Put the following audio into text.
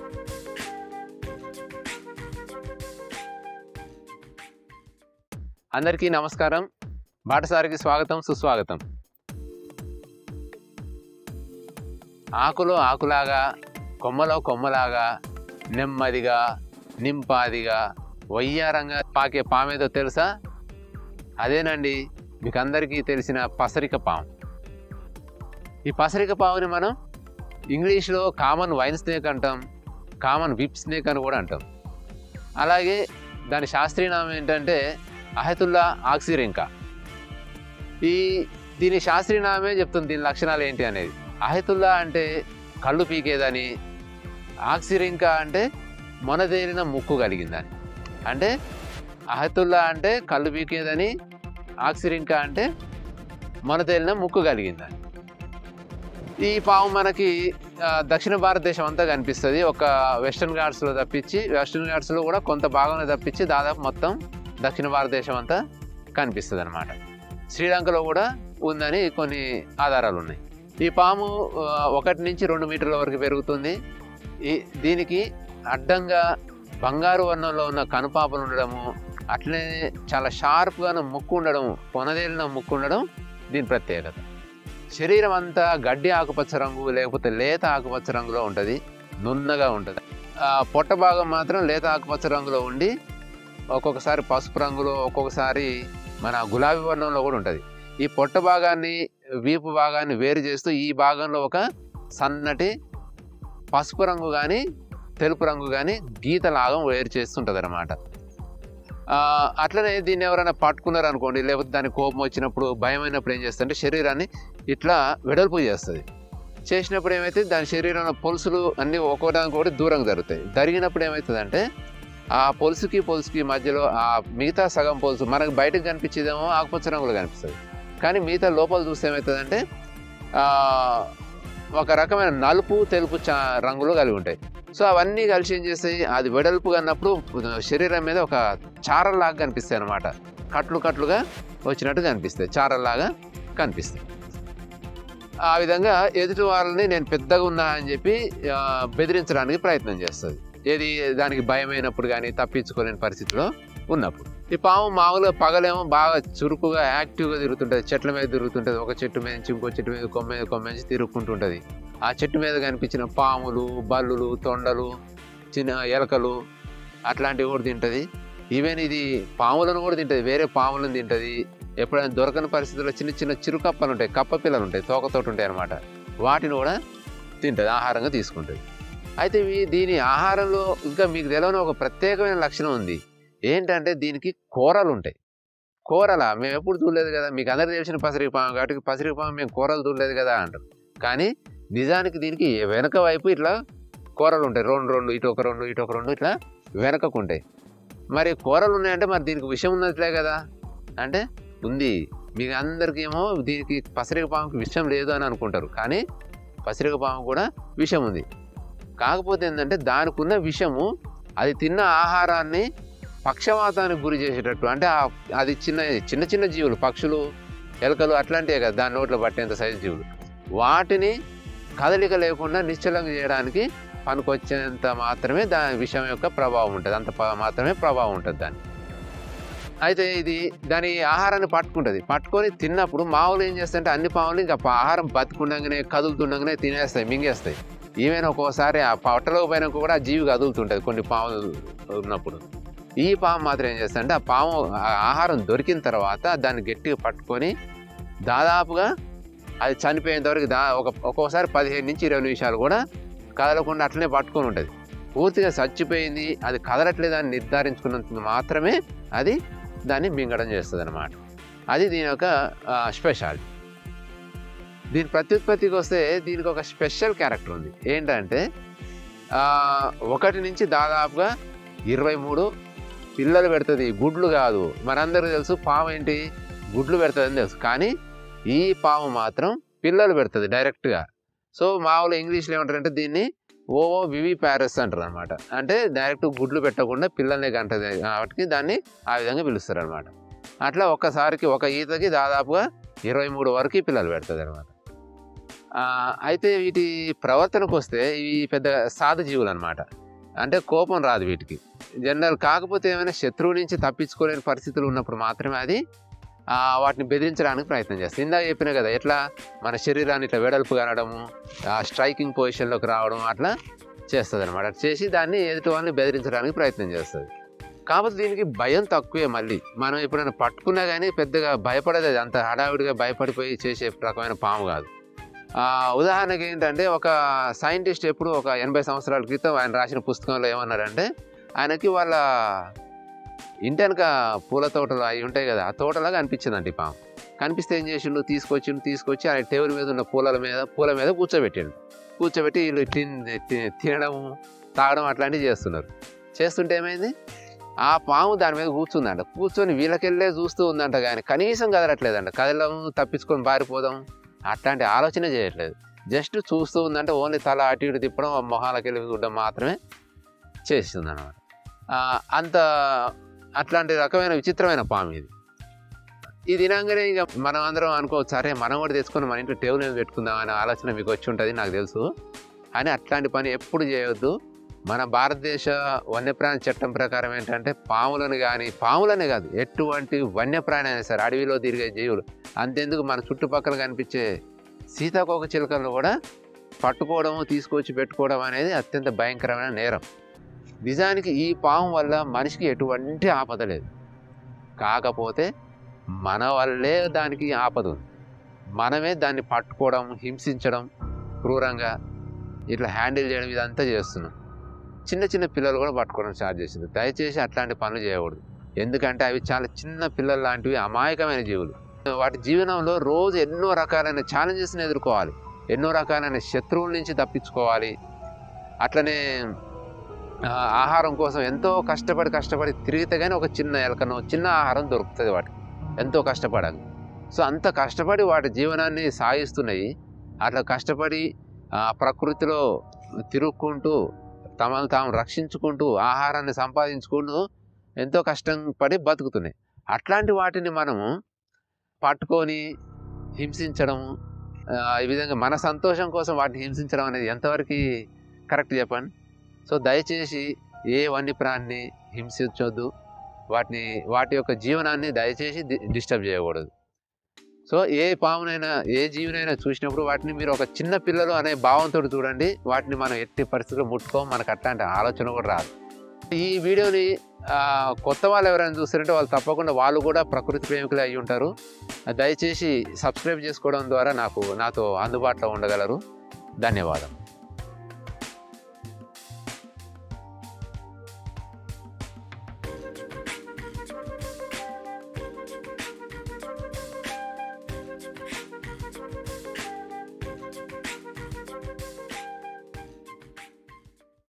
అందరికీ నమస్కారం బాటసారికి స్వాగతం సుస్వాగతం ఆకులో ఆకులాగా కొమ్మలో కొమ్మలాగా నెమ్మదిగా నింపాదిగా వయ్యారంగా పాకే పామేదో తెలుసా అదేనండి మీకు అందరికీ తెలిసిన పసరిక పాము ఈ పసరిక పాముని మనం ఇంగ్లీష్లో కామన్ వైన్ స్నేక్ అంటాం కామన్ విప్ స్నేక్ అని కూడా అంటాం అలాగే దాని శాస్త్రీయ నామం ఏంటంటే అహతుల్లా ఆక్సిరింకా ఈ దీని శాస్త్రీయ నామే చెప్తుంది దీని లక్షణాలు ఏంటి అనేది అహతుల్లా అంటే కళ్ళు పీకేదని ఆక్సిరింకా అంటే మొనదేరిన ముక్కు కలిగిందని అంటే అహతుల్లా అంటే కళ్ళు పీకేదని ఆక్సిరింకా అంటే మొనతేలిన ముక్కు కలిగిందని ఈ పాము మనకి ఆ, దక్షిణ భారతదేశం అంతా కనిపిస్తుంది ఒక వెస్టర్న్ ఘాట్స్లో తప్పించి వెస్టర్న్ ఘాట్స్లో కూడా కొంత భాగంలో తప్పించి దాదాపు మొత్తం దక్షిణ భారతదేశం అంతా కనిపిస్తుంది అనమాట శ్రీలంకలో కూడా ఉందని కొన్ని ఆధారాలు ఉన్నాయి ఈ పాము ఆ, ఒకటి నుంచి రెండు మీటర్ల వరకు పెరుగుతుంది ఈ దీనికి అడ్డంగా బంగారు వర్ణంలో ఉన్న కనుపాపలు ఉండడము అట్లనే చాలా షార్ప్గా ముక్కు ఉండడం కొనదేలిన ముక్కు ఉండడం దీని ప్రత్యేకత శరీరం అంతా గడ్డి ఆకుపచ్చ రంగు లేకపోతే లేత ఆకుపచ్చ రంగులో ఉంటుంది నున్నగా ఉంటుంది ఆ పొట్ట భాగం మాత్రం లేత ఆకుపచ్చ రంగులో ఉండి ఒక్కొక్కసారి పసుపు రంగులో ఒక్కొక్కసారి మన గులాబీ వర్ణంలో కూడా ఉంటుంది ఈ పొట్ట భాగాన్ని వీపు భాగాన్ని వేరు చేస్తూ ఈ భాగంలో ఒక సన్నటి పసుపు రంగు కానీ తెలుపు రంగు కానీ గీతలాగం వేరు చేస్తుంటుంది అనమాట అట్లనే దీన్ని ఎవరైనా పట్టుకున్నారు అనుకోండి లేకపోతే దానికి కోపం వచ్చినప్పుడు భయమైనప్పుడు ఏం చేస్తుందంటే శరీరాన్ని ఇట్లా వెడల్పు చేస్తుంది చేసినప్పుడు ఏమైతే దాని శరీరంలో పొలుసులు అన్నీ ఒక్కోదానికొకటి దూరంగా జరుగుతాయి జరిగినప్పుడు ఏమవుతుందంటే ఆ పొలుసుకి పొలుసుకి మధ్యలో ఆ మిగతా సగం పొలుసు మనకు బయటకు కనిపించేదేమో ఆకుపచ్చ రంగులో కనిపిస్తుంది కానీ మిగతా లోపల చూస్తే ఏమవుతుందంటే ఆ, ఒక రకమైన నలుపు తెలుపు చా రంగులు కలిగి ఉంటాయి సో అవన్నీ కలిసి ఏం చేస్తాయి అది వెడల్పుగా అన్నప్పుడు శరీరం మీద ఒక చారల్లాగా కనిపిస్తాయి అనమాట కట్లు కట్లుగా వచ్చినట్టు కనిపిస్తాయి చారల్లాగా కనిపిస్తాయి ఆ విధంగా ఎదుటి వాళ్ళని నేను పెద్దగా ఉన్నా అని చెప్పి ఆ, బెదిరించడానికి ప్రయత్నం చేస్తుంది ఏది దానికి భయమైనప్పుడు కానీ తప్పించుకోలేని పరిస్థితిలో ఉన్నప్పుడు ఈ పాము మామూలుగా పగలేమో బాగా చురుకుగా యాక్టివ్గా తిరుగుతుంటుంది చెట్ల మీద తిరుగుతుంటుంది ఒక చెట్టు మీద నుంచి ఇంకో చెట్టు మీద కొమ్మ మీద కొమ్మ నుంచి తిరుగుకుంటుంటుంది ఆ చెట్టు మీద కనిపించిన పాములు బల్లులు తొండలు చిన్న ఎలకలు అట్లాంటివి కూడా తింటుంది ఈవెన్ ఇది పాములను కూడా తింటుంది వేరే పాములను తింటుంది ఎప్పుడైనా దొరకని పరిస్థితుల్లో చిన్న చిన్న చిరుకప్పలు ఉంటాయి కప్ప పిల్లలు ఉంటాయి తోకతోటి ఉంటాయి అనమాట వాటిని కూడా తింటుంది ఆహారంగా తీసుకుంటుంది అయితే ఇవి దీని ఆహారంలో ఇంకా మీకు తెలియని ఒక ప్రత్యేకమైన లక్షణం ఉంది ఏంటంటే దీనికి కూరలు ఉంటాయి కూరలా మేము ఎప్పుడు చూడలేదు కదా మీకు అందరికీ తెలిసిన పసరికి పాము కాబట్టి పసరికి పాము మేము కూరలు చూడలేదు కదా అంటారు కానీ నిజానికి దీనికి వెనక వైపు ఇట్లా కూరలు ఉంటాయి రెండు రెండు ఇటు ఒక రెండు ఇటు ఒక రెండు ఇట్లా వెనకకు ఉంటాయి మరి కూరలు ఉన్నాయంటే మరి దీనికి విషయం ఉన్నట్లే కదా అంటే ఉంది మీకు అందరికీ ఏమో దీనికి పసరిక పాముకి విషయం లేదు అని అనుకుంటారు కానీ పసరిక పాము కూడా విషం ఉంది కాకపోతే ఏంటంటే దానికి ఉన్న విషము అది తిన్న ఆహారాన్ని పక్షవాతానికి గురి చేసేటట్టు అంటే ఆ- అది చిన్న చిన్న చిన్న జీవులు పక్షులు ఎలకలు అట్లాంటివే కదా దాని నోట్లో పట్టేంత సైజు జీవులు వాటిని కదలిక లేకుండా నిశ్చలంగా చేయడానికి పనికొచ్చేంత మాత్రమే దాని విషయం యొక్క ప్రభావం ఉంటుంది అంత ప- మాత్రమే ప్రభావం ఉంటుంది దాన్ని అయితే ఇది దాని ఆహారాన్ని పట్టుకుంటుంది పట్టుకొని తిన్నప్పుడు మామూలు ఏం చేస్తాయంటే అన్ని పాములు ఇంకా పా- ఆహారం బతుకుండగానే కదులుతుండగానే తినేస్తాయి మింగేస్తాయి ఈవెన్ ఒక్కోసారి ఆ పొట్టలో పైన కూడా ఆ జీవి కదులుతుంటుంది కొన్ని పాములు ఉన్నప్పుడు ఈ పాము మాత్రం ఏం చేస్తుందంటే ఆ పాము ఆ ఆహారం దొరికిన తర్వాత దాన్ని గట్టిగా పట్టుకొని దాదాపుగా అది చనిపోయేంత వరకు దా ఒక ఒక్కోసారి పదిహేను నుంచి ఇరవై నిమిషాలు కూడా కదలకుండా అట్లనే పట్టుకొని ఉంటుంది పూర్తిగా చచ్చిపోయింది అది కదలట్లేదు అని నిర్ధారించుకున్నంత మాత్రమే అది దాన్ని మింగడం చేస్తుంది అనమాట అది దీని యొక్క స్పెషాలిటీ దీని ప్రత్యుత్పత్తికి వస్తే దీనికి ఒక స్పెషల్ క్యారెక్టర్ ఉంది ఏంటంటే ఆ, ఒకటి నుంచి దాదాపుగా ఇరవై మూడు పిల్లలు పెడుతుంది గుడ్లు కాదు మనందరికీ తెలుసు పాము ఏంటి గుడ్లు పెడుతుంది అని తెలుసు కానీ ఈ పాము మాత్రం పిల్లలు పెడుతుంది డైరెక్ట్గా సో మామూలు ఇంగ్లీష్లో ఏమంటారంటే దీన్ని ఓవో వివి ప్యారస్ అంటారు అనమాట అంటే డైరెక్ట్ గుడ్లు పెట్టకుండా పిల్లల్ని కంటది కాబట్టి దాన్ని ఆ విధంగా పిలుస్తారు అనమాట అట్లా ఒక్కసారికి ఒక ఈతకి దాదాపుగా ఇరవై మూడు వరకు పిల్లలు పెడుతుంది అనమాట ఆ, అయితే వీటి ప్రవర్తనకు వస్తే ఇవి పెద్ద సాధు జీవులు అనమాట అంటే కోపం రాదు వీటికి జనరల్ కాకపోతే ఏమైనా శత్రువు నుంచి తప్పించుకోలేని పరిస్థితులు ఉన్నప్పుడు మాత్రమే అది ఆ, వాటిని బెదిరించడానికి ప్రయత్నం చేస్తుంది ఇందాక చెప్పిన కదా ఎట్లా మన శరీరాన్ని ఇట్లా వెడల్పు కనడము స్ట్రైకింగ్ పొజిషన్లోకి రావడం అట్లా చేస్తుంది అనమాట చేసి దాన్ని ఎదుటి వాళ్ళని బెదిరించడానికి ప్రయత్నం చేస్తుంది కాకపోతే దీనికి భయం తక్కువే మళ్ళీ మనం ఎప్పుడైనా పట్టుకున్నా కానీ పెద్దగా భయపడదు అది అంత హడావిడిగా భయపడిపోయి చేసే రకమైన పాము కాదు ఆ, ఉదాహరణకి ఏంటంటే ఒక సైంటిస్ట్ ఎప్పుడు ఒక ఎనభై సంవత్సరాల క్రితం ఆయన రాసిన పుస్తకంలో ఏమన్నారంటే ఆయనకి వాళ్ళ ఇంటి వెనక పూల తోటలు అవి ఉంటాయి కదా ఆ తోటలాగా అనిపించిందండి ఈ పాము కనిపిస్తే ఏం చేసిండు తీసుకొచ్చిండు తీసుకొచ్చి ఆయన టేబుల్ మీద ఉన్న పూల మీద పూల మీద కూర్చోబెట్టిండు కూర్చోబెట్టి వీళ్ళు తిన్ తి- తినడం తాగడం అట్లాంటివి చేస్తున్నారు చేస్తుంటే ఏమైంది ఆ పాము దాని మీద కూర్చుందంట కూర్చొని వీళ్ళకెళ్ళే చూస్తూ ఉందంట కానీ కనీసం కదలట్లేదంట కదలడం తప్పించుకొని పారిపోదాం అట్లాంటి ఆలోచన చేయట్లేదు జస్ట్ చూస్తూ ఉందంటే ఓన్లీ తల అటు ఇటు తిప్పడం ఆ మొహాలకు వెళ్ళి చూడడం మాత్రమే చేస్తుంది అనమాట అంత అట్లాంటి రకమైన విచిత్రమైన పాము ఇది ఇది తినంగానే ఇక మనం అందరం అనుకోవచ్చు సరే మనం కూడా తెచ్చుకొని మన ఇంట్లో టేబుల్ మీద పెట్టుకుందాం అనే ఆలోచన మీకు వచ్చి ఉంటుంది నాకు తెలుసు అని అట్లాంటి పని ఎప్పుడు చేయొద్దు మన భారతదేశ వన్యప్రాణి చట్టం ప్రకారం ఏంటంటే పాములను కానీ పాములనే కాదు ఎటువంటి వన్యప్రాణి అయినా సరే అడవిలో తిరిగే జీవులు అంతెందుకు మన చుట్టుపక్కల కనిపించే సీతాకోక చిలుకలను కూడా పట్టుకోవడము తీసుకొచ్చి పెట్టుకోవడం అనేది అత్యంత భయంకరమైన నేరం నిజానికి ఈ పాము వల్ల మనిషికి ఎటువంటి ఆపద లేదు కాకపోతే మన వల్లే దానికి ఆపద ఉంది మనమే దాన్ని పట్టుకోవడం హింసించడం క్రూరంగా ఇట్లా హ్యాండిల్ చేయడం ఇదంతా చేస్తున్నాం చిన్న చిన్న పిల్లలు కూడా పట్టుకోవడం స్టార్ట్ చేసింది దయచేసి అట్లాంటి పనులు చేయకూడదు ఎందుకంటే అవి చాలా చిన్న పిల్లలు లాంటివి అమాయకమైన జీవులు వాటి జీవనంలో రోజు ఎన్నో రకాలైన ఛాలెంజెస్ని ఎదుర్కోవాలి ఎన్నో రకాలైన శత్రువుల నుంచి తప్పించుకోవాలి అట్లనే ఆ, ఆహారం కోసం ఎంతో కష్టపడి కష్టపడి తిరిగితే కానీ ఒక చిన్న ఎలకనో చిన్న ఆహారం దొరుకుతుంది వాటికి ఎంతో కష్టపడాలి సో అంత కష్టపడి వాటి జీవనాన్ని సాగిస్తున్నాయి అట్లా కష్టపడి ఆ, ప్రకృతిలో తిరుక్కుంటూ తమను తాము రక్షించుకుంటూ ఆహారాన్ని సంపాదించుకుంటూ ఎంతో కష్టం పడి బతుకుతున్నాయి అట్లాంటి వాటిని మనము పట్టుకొని హింసించడం ఆ, ఈ విధంగా మన సంతోషం కోసం వాటిని హింసించడం అనేది ఎంతవరకు కరెక్ట్ చెప్పండి సో దయచేసి ఏ వన్యప్రాణిని హింసించొద్దు వాటిని వాటి యొక్క జీవనాన్ని దయచేసి డి- డిస్టర్బ్ చేయకూడదు సో ఏ పామునైనా ఏ జీవినైనా చూసినప్పుడు వాటిని మీరు ఒక చిన్న పిల్లలు అనే భావంతో చూడండి వాటిని మనం ఎట్టి పరిస్థితుల్లో ముట్టుకోం మనకు అట్లాంటి ఆలోచన కూడా రాదు ఈ వీడియోని ఆ, కొత్త వాళ్ళు ఎవరైనా చూస్తారంటే వాళ్ళు తప్పకుండా వాళ్ళు కూడా ప్రకృతి ప్రేమికులే అయి ఉంటారు దయచేసి సబ్స్క్రైబ్ చేసుకోవడం ద్వారా నాకు నాతో అందుబాటులో ఉండగలరు ధన్యవాదం